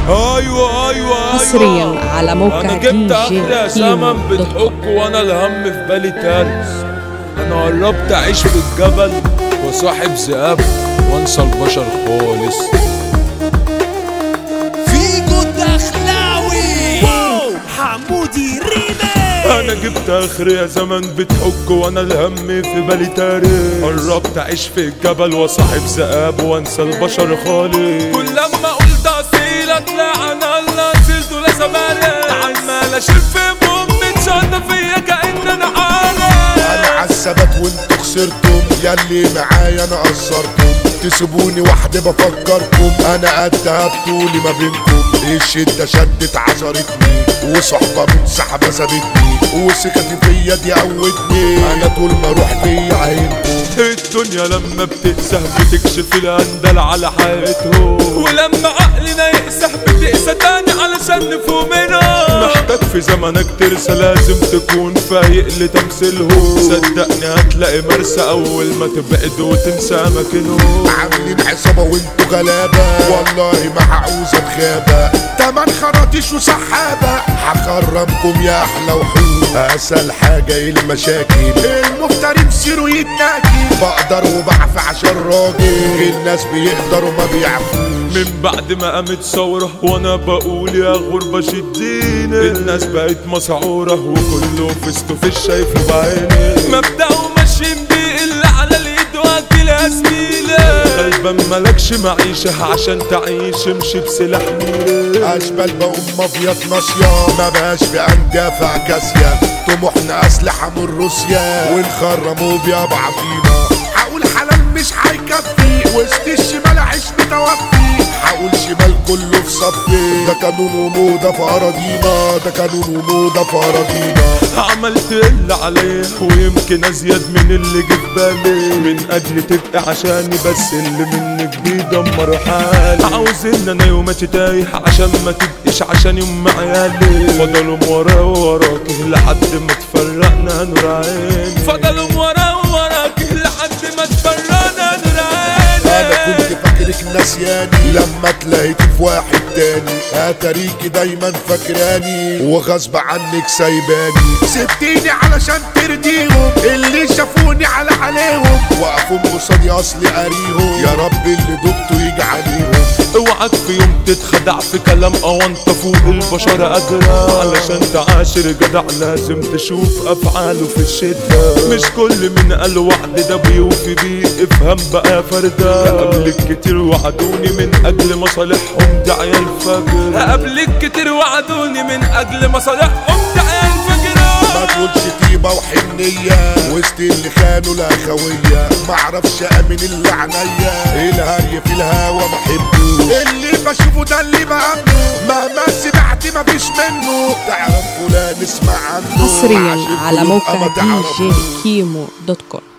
ايوه ايوه حصريا على موقع انا دي جبت جي احلى كيمو سمن دوت كوم. بتحك وانا الهم في بالي تارس انا قربت اعيش في الجبل وصاحب ذئاب وانسى البشر خالص فيجو الدخلاوي واو حمودي ريمي انا جبت اخر يا زمن بتحك وانا الهم في بالي تارس قربت اعيش في الجبل وصاحب ذئاب وانسى البشر خالص كل لما قلت اصيل اطلع انا الله زلت ولا زمانه عمال اشيل في امي تشد فيا كان انا عارف انا عالثبات وانتوا خسرتم ياللي معايا انا قصرتم تسيبوني وحدي بفكركم انا قدها بطولي ما بينكم الشدة شدت عصرتني وصحبة من سحبة سابتني وثقتي فيا دي قوتني انا طول ما اروح فيا عينكم الدنيا لما بتقسح بتكشف الاندل على حياتهم ولما عقلنا يقسح بتقسى تاني علشان نفوق منهم محتاج في زمنك ترسى لازم تكون فايق لتمثيلهم صدقني هتلاقي مرسى اول ما تبعد وتنسى اماكنهم عاملين عصابة وانتوا غلابة والله ما هعوزة بخابة تمن خراطيش وسحابة هخرمكم يا احلى وحوش اسهل حاجة المشاكل المفتري مسيره يتناكل بقدر وبعفى عشان راجل الناس بيقدروا ما بيعفوش من بعد ما قامت ثورة وانا بقول يا غربة شدينا الناس بقت مسعورة وكله فيستو في شايفه بعيني مبدأ وماشيين بيه اللي على اليد واكل يا زميلة غلبان ملكش معيشة عشان تعيش امشي بسلاح ميلة اشبال بقوم مافيات ناصية ما بقاش في اندافع كاسية طموحنا اسلحة من روسيا ونخرموا بيها بعضينا هقول حلال مش هيكفي وسط الشمال عيش متوفي هقول شمال كله في صفي ده قانون وموضة في اراضينا ده قانون وموضة في اراضينا عملت اللي عليه ويمكن ازيد من اللي جه في بالي من اجل تبقى عشاني بس اللي منك بيدمر حالي عاوز ان انا يوماتي تايه عشان ما تبقيش عشان يوم عيالي فضلوا ورا وراك لحد ما تفرقنا نور عيني فضلوا ورا وراك لحد ما تفرقنا نور انا عيني كنت فاكرك نسياني لما تلاقيت في واحد تاني اتاريكي دايما فاكراني وغصب عنك سايباني سبتيني علشان ترضيهم اللي شافوني على عليهم وقفوا قصادي اصلي قاريهم يا رب اللي دبته يجي عليهم اوعك في يوم تتخدع في كلام او انت فوق البشر قادرة علشان تعاشر جدع لازم تشوف افعاله في الشدة مش كل من قال وعد ده بيوفي بيه افهم بقى فردة قبلك كتير وعدوني من اجل مصالحهم ده عيال فجر قبلك كتير وعدوني من اجل مصالحهم ده عيال ما فجر تقولش طيبة وحنية وسط اللي خانوا الاخوية معرفش امن اللي عينيا الهري في الهوا بحبه اللي بشوفه ده اللي بقابله مهما سمعت مفيش منه تعرف فلان اسمع عنه حصريا عشان على قلوب موقع أما دي تعرفوش. جي كيمو دوت كوم